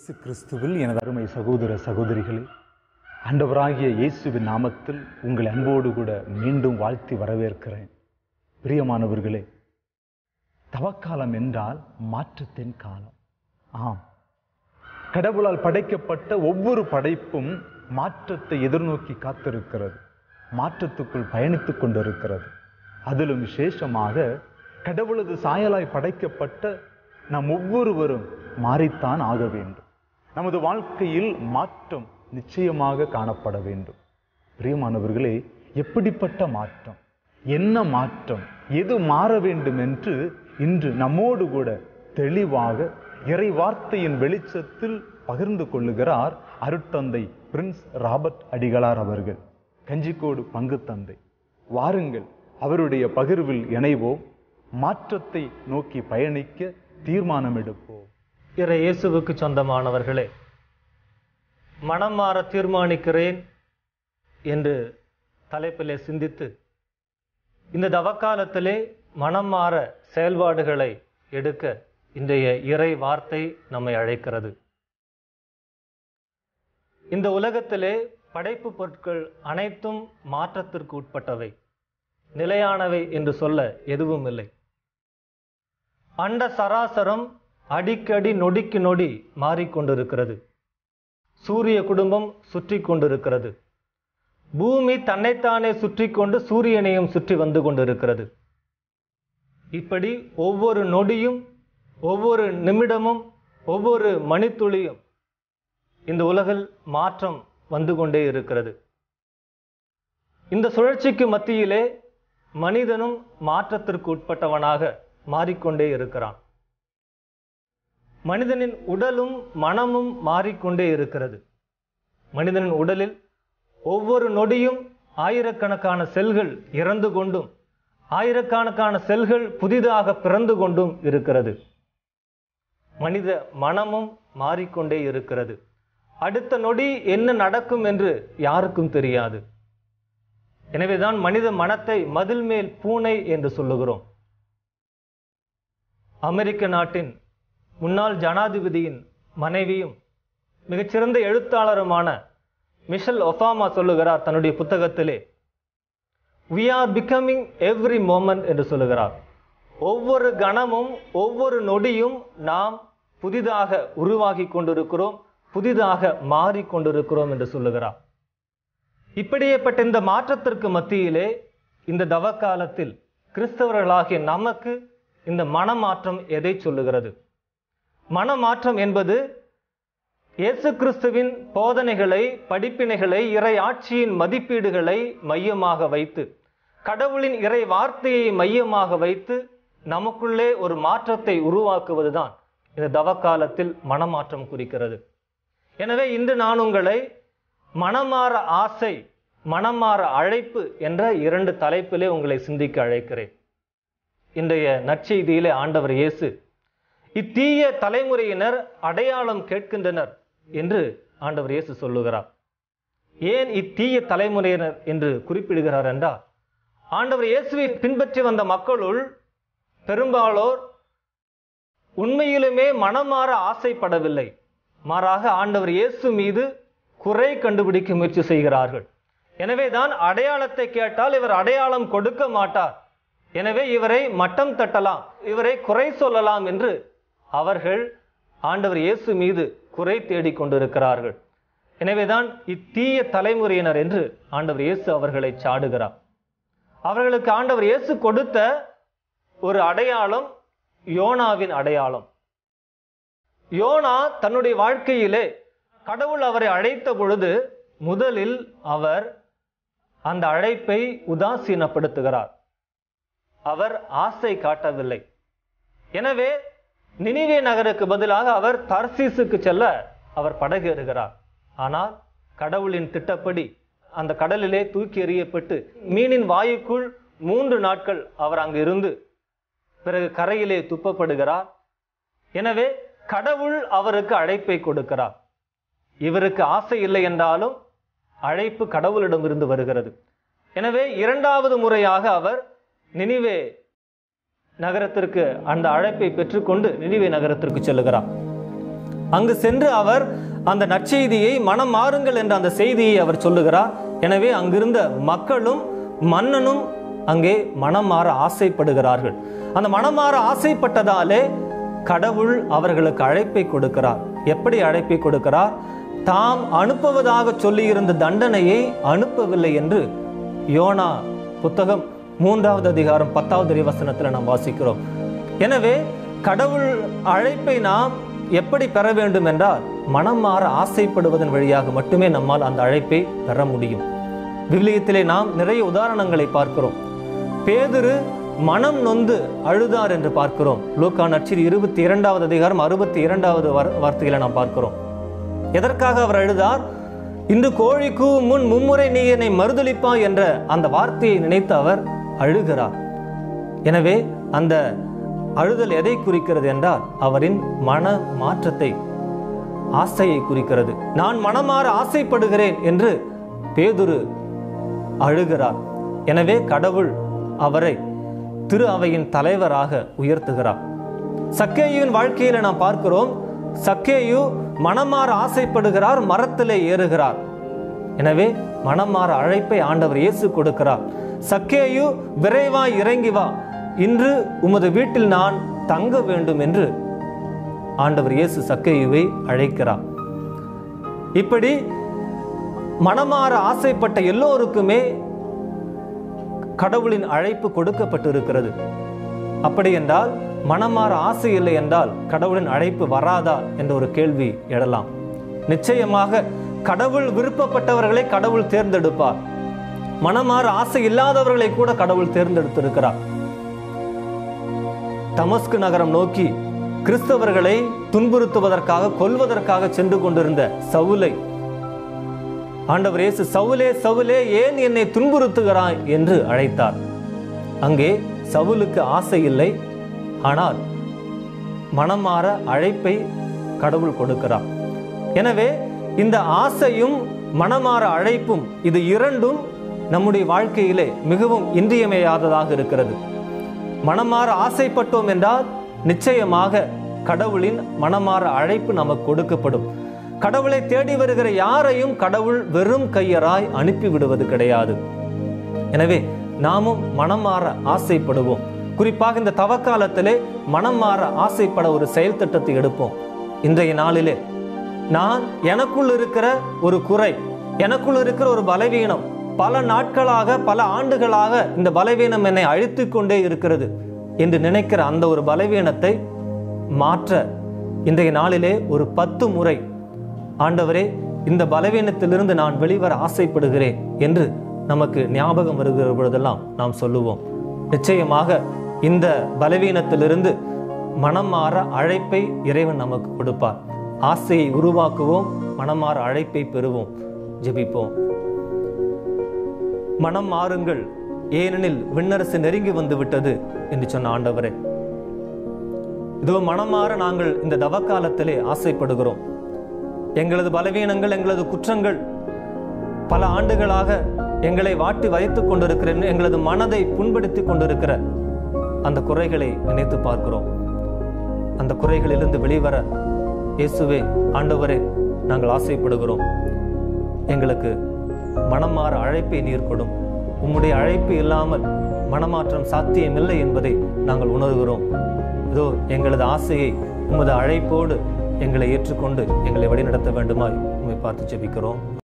இயேசு கிறிஸ்துவில் எனது அருமை சகோதர சகோதரிகளே ஆண்டவராகிய இயேசுவின் நாமத்தில் உங்கள் அன்போடு கூட மீண்டும் வாழ்த்தி வரவேற்கிறேன் பிரியமானவர்களே தவக்காலம் என்றால் மாற்றத்தின் காலம் ஆம் கடவுளால் படைக்கப்பட்ட ஒவ்வொரு படைப்பும் மாற்றத்தை எதிர்நோக்கி காத்திருக்கிறது மாற்றத்துக்குள் பயணித்துக் கொண்டிருக்கிறது அதிலும் விசேஷமாக கடவுளது சாயலாய் படைக்கப்பட்ட நாம் ஒவ்வொருவரும் மாறித்தான் ஆக வேண்டும் நமது வாழ்க்கையில் மாற்றம் நிச்சயமாக காணப்பட வேண்டும் பிரியமானவர்களே எப்படிப்பட்ட மாற்றம் என்ன மாற்றம் எது மாற வேண்டும் என்று இன்று நம்மோடு கூட தெளிவாக இறை வார்த்தையின் வெளிச்சத்தில் பகிர்ந்து கொள்ளுகிறார் அருட்தந்தை பிரின்ஸ் ராபர்ட் அடிகளார் அவர்கள் கஞ்சிக்கோடு பங்கு தந்தை வாருங்கள் அவருடைய பகிர்வில் இணைவோம் மாற்றத்தை நோக்கி பயணிக்க தீர்மானம் எடுப்போம் இறை இயேசுவுக்கு சொந்தமானவர்களே மனம் மாற தீர்மானிக்கிறேன் என்று தலைப்பிலே சிந்தித்து இந்த தவக்காலத்திலே மனம் மாற செயல்பாடுகளை எடுக்க இன்றைய இறை வார்த்தை நம்மை அழைக்கிறது இந்த உலகத்திலே படைப்பு பொருட்கள் அனைத்தும் மாற்றத்திற்கு உட்பட்டவை நிலையானவை என்று சொல்ல எதுவும் இல்லை அண்ட சராசரம் அடிக்கடி நொடிக்கு நொடி மாறிக்கொண்டிருக்கிறது சூரிய குடும்பம் சுற்றி கொண்டிருக்கிறது பூமி தன்னைத்தானே சுற்றி கொண்டு சூரியனையும் சுற்றி வந்து கொண்டிருக்கிறது இப்படி ஒவ்வொரு நொடியும் ஒவ்வொரு நிமிடமும் ஒவ்வொரு மணித்துளியும் இந்த உலகில் மாற்றம் வந்து கொண்டே இருக்கிறது இந்த சுழற்சிக்கு மத்தியிலே மனிதனும் மாற்றத்திற்கு உட்பட்டவனாக மாறிக்கொண்டே இருக்கிறான் மனிதனின் உடலும் மனமும் மாறிக்கொண்டே இருக்கிறது மனிதனின் உடலில் ஒவ்வொரு நொடியும் ஆயிரக்கணக்கான செல்கள் இறந்து கொண்டும் ஆயிரக்கணக்கான செல்கள் புதிதாக பிறந்து கொண்டும் இருக்கிறது மனித மனமும் மாறிக்கொண்டே இருக்கிறது அடுத்த நொடி என்ன நடக்கும் என்று யாருக்கும் தெரியாது எனவேதான் மனித மனத்தை மதில் மேல் பூனை என்று சொல்லுகிறோம் அமெரிக்க நாட்டின் முன்னாள் ஜனாதிபதியின் மனைவியும் மிகச்சிறந்த எழுத்தாளருமான மிஷல் ஒசாமா சொல்லுகிறார் தன்னுடைய புத்தகத்திலே we are becoming every moment என்று சொல்லுகிறார் ஒவ்வொரு கணமும் ஒவ்வொரு நொடியும் நாம் புதிதாக உருவாகி கொண்டிருக்கிறோம் புதிதாக மாறிக்கொண்டிருக்கிறோம் என்று சொல்லுகிறார் இப்படியேப்பட்ட இந்த மாற்றத்திற்கு மத்தியிலே இந்த தவக்காலத்தில் கிறிஸ்தவர்களாகிய நமக்கு இந்த மனமாற்றம் எதை சொல்லுகிறது மனமாற்றம் என்பது இயேசு கிறிஸ்துவின் போதனைகளை படிப்பினைகளை இறை ஆட்சியின் மதிப்பீடுகளை மையமாக வைத்து கடவுளின் இறை வார்த்தையை மையமாக வைத்து நமக்குள்ளே ஒரு மாற்றத்தை உருவாக்குவதுதான் இந்த தவக்காலத்தில் மனமாற்றம் குறிக்கிறது எனவே இன்று நான் உங்களை மனமாற ஆசை மனமாற அழைப்பு என்ற இரண்டு தலைப்பிலே உங்களை சிந்திக்க அழைக்கிறேன் இன்றைய நற்செய்தியிலே ஆண்டவர் இயேசு இத்தீய தலைமுறையினர் அடையாளம் கேட்கின்றனர் என்று ஆண்டவர் இயேசு சொல்லுகிறார் ஏன் இத்தீய தலைமுறையினர் என்று குறிப்பிடுகிறார் என்றால் ஆண்டவர் இயேசுவை பின்பற்றி வந்த மக்களுள் பெரும்பாலோர் உண்மையிலுமே மனமாற ஆசைப்படவில்லை மாறாக ஆண்டவர் இயேசு மீது குறை கண்டுபிடிக்க முயற்சி செய்கிறார்கள் எனவேதான் அடையாளத்தை கேட்டால் இவர் அடையாளம் கொடுக்க மாட்டார் எனவே இவரை மட்டம் தட்டலாம் இவரை குறை சொல்லலாம் என்று அவர்கள் ஆண்டவர் இயேசு மீது குறை தேடிக் கொண்டிருக்கிறார்கள் எனவேதான் இத்தீய தலைமுறையினர் என்று ஆண்டவர் இயேசு அவர்களை சாடுகிறார் அவர்களுக்கு ஆண்டவர் இயேசு கொடுத்த ஒரு அடையாளம் யோனாவின் அடையாளம் யோனா தன்னுடைய வாழ்க்கையிலே கடவுள் அவரை அழைத்த பொழுது முதலில் அவர் அந்த அழைப்பை உதாசீனப்படுத்துகிறார் அவர் ஆசை காட்டவில்லை எனவே நினிவே நகருக்கு பதிலாக அவர் தர்சீசுக்கு செல்ல அவர் படகேறுகிறார் ஆனால் கடவுளின் திட்டப்படி அந்த கடலிலே தூக்கி எறியப்பட்டு மீனின் வாயுக்குள் மூன்று நாட்கள் அவர் அங்கு இருந்து பிறகு கரையிலே துப்பப்படுகிறார் எனவே கடவுள் அவருக்கு அழைப்பை கொடுக்கிறார் இவருக்கு ஆசை இல்லை என்றாலும் அழைப்பு கடவுளிடமிருந்து வருகிறது எனவே இரண்டாவது முறையாக அவர் நினிவே நகரத்திற்கு அந்த அழைப்பை பெற்றுக்கொண்டு நினிவே நகரத்திற்கு செல்லுகிறார் அங்கு சென்று அவர் அந்த நற்செய்தியை மனம் மாறுங்கள் என்ற அந்த செய்தியை அவர் சொல்லுகிறார் எனவே அங்கிருந்த மக்களும் மன்னனும் அங்கே மனம் மாற ஆசைப்படுகிறார்கள் அந்த மனம் மாற ஆசைப்பட்டதாலே கடவுள் அவர்களுக்கு அழைப்பை கொடுக்கிறார் எப்படி அழைப்பை கொடுக்கிறார் தாம் அனுப்புவதாக சொல்லியிருந்த தண்டனையை அனுப்பவில்லை என்று யோனா புத்தகம் மூன்றாவது அதிகாரம் பத்தாவது வசனத்தில் நாம் வாசிக்கிறோம் எனவே கடவுள் அழைப்பை நாம் எப்படி பெற வேண்டும் என்றால் மனம் மாற ஆசைப்படுவதன் வழியாக மட்டுமே நம்மால் அந்த அழைப்பை பெற முடியும் விவிலியத்திலே நாம் நிறைய உதாரணங்களை பார்க்கிறோம் பேதுரு மனம் நொந்து அழுதார் என்று பார்க்கிறோம் லூக்கா நட்சில் இருபத்தி இரண்டாவது அதிகாரம் அறுபத்தி இரண்டாவது வார்த்தையில நாம் பார்க்கிறோம் எதற்காக அவர் அழுதார் இன்று கோழி கூவும் முன் மும்முறை நீ என்னை மறுதளிப்பா என்ற அந்த வார்த்தையை நினைத்து அவர் அழுகிறார் எனவே அந்த அழுதல் எதை குறிக்கிறது என்றால் அவரின் மன மாற்றத்தை ஆசையை குறிக்கிறது நான் மனமாற ஆசைப்படுகிறேன் என்று பேதுரு அழுகிறார் எனவே கடவுள் அவரை திரு அவையின் தலைவராக உயர்த்துகிறார் சக்கேயுவின் வாழ்க்கையில நாம் பார்க்கிறோம் சக்கேயு மனமாற ஆசைப்படுகிறார் மரத்திலே ஏறுகிறார் எனவே மனமாற அழைப்பை ஆண்டவர் இயேசு கொடுக்கிறார் சக்கேயு விரைவாய் இறங்கி வா இன்று உமது வீட்டில் நான் தங்க வேண்டும் என்று ஆண்டவர் இயேசு சக்கேயுவை அழைக்கிறார் இப்படி மனமாற ஆசைப்பட்ட எல்லோருக்குமே கடவுளின் அழைப்பு கொடுக்கப்பட்டு இருக்கிறது அப்படி என்றால் மனமாற ஆசை இல்லை என்றால் கடவுளின் அழைப்பு வராதா என்ற ஒரு கேள்வி எழலாம் நிச்சயமாக கடவுள் விருப்பப்பட்டவர்களை கடவுள் தேர்ந்தெடுப்பார் மனமாற ஆசை இல்லாதவர்களை கூட கடவுள் தேர்ந்தெடுத்திருக்கிறார் தமஸ்கு நகரம் நோக்கி கிறிஸ்தவர்களை துன்புறுத்துவதற்காக கொல்வதற்காக சென்று கொண்டிருந்த சவுலை ஆண்டவர் இயேசு சவுலே சவுலே ஏன் என்னை துன்புறுத்துகிறாய் என்று அழைத்தார் அங்கே சவுலுக்கு ஆசை இல்லை ஆனால் மனமாற அழைப்பை கடவுள் கொடுக்கிறார் எனவே இந்த ஆசையும் மனமாற அழைப்பும் இது இரண்டும் நம்முடைய வாழ்க்கையிலே மிகவும் இன்றியமையாததாக இருக்கிறது மனமாற ஆசைப்பட்டோம் என்றால் நிச்சயமாக கடவுளின் மனமாற அழைப்பு நமக்கு கொடுக்கப்படும் கடவுளை தேடி வருகிற யாரையும் கடவுள் வெறும் கையராய் அனுப்பி விடுவது கிடையாது எனவே நாமும் மனம் மாற ஆசைப்படுவோம் குறிப்பாக இந்த தவக்காலத்திலே மனம் மாற ஆசைப்பட ஒரு செயல் திட்டத்தை எடுப்போம் இன்றைய நாளிலே நான் எனக்குள் இருக்கிற ஒரு குறை எனக்குள் இருக்கிற ஒரு பலவீனம் பல நாட்களாக பல ஆண்டுகளாக இந்த பலவீனம் என்னை அழித்து கொண்டே இருக்கிறது என்று நினைக்கிற அந்த ஒரு பலவீனத்தை மாற்ற இன்றைய நாளிலே ஒரு பத்து முறை ஆண்டவரே இந்த பலவீனத்திலிருந்து நான் வெளிவர ஆசைப்படுகிறேன் என்று நமக்கு ஞாபகம் வருகிற பொழுதெல்லாம் நாம் சொல்லுவோம் நிச்சயமாக இந்த பலவீனத்திலிருந்து மனம் மாற அழைப்பை இறைவன் நமக்கு கொடுப்பார் ஆசையை உருவாக்குவோம் மனம் மாற அழைப்பை பெறுவோம் ஜெபிப்போம் மனம் மாறுங்கள் ஏனெனில் விண்ணரசு நெருங்கி வந்து விட்டது என்று சொன்ன ஆண்டவரே இதோ மனம் மாற நாங்கள் இந்த தவக்காலத்திலே ஆசைப்படுகிறோம் எங்களது பலவீனங்கள் எங்களது குற்றங்கள் பல ஆண்டுகளாக எங்களை வாட்டி வதைத்துக் கொண்டிருக்கிற எங்களது மனதை புண்படுத்தி கொண்டிருக்கிற அந்த குறைகளை நினைத்து பார்க்கிறோம் அந்த குறைகளிலிருந்து வெளிவர இயேசுவே ஆண்டவரே நாங்கள் ஆசைப்படுகிறோம் எங்களுக்கு மனமாற அழைப்பை நீர் கொடும் உம்முடைய அழைப்பு இல்லாமல் மனமாற்றம் சாத்தியமில்லை என்பதை நாங்கள் உணர்கிறோம் இதோ எங்களது ஆசையை உமது அழைப்போடு எங்களை ஏற்றுக்கொண்டு எங்களை வழிநடத்த வேண்டுமாய் உம்மை பார்த்து ஜெபிக்கிறோம்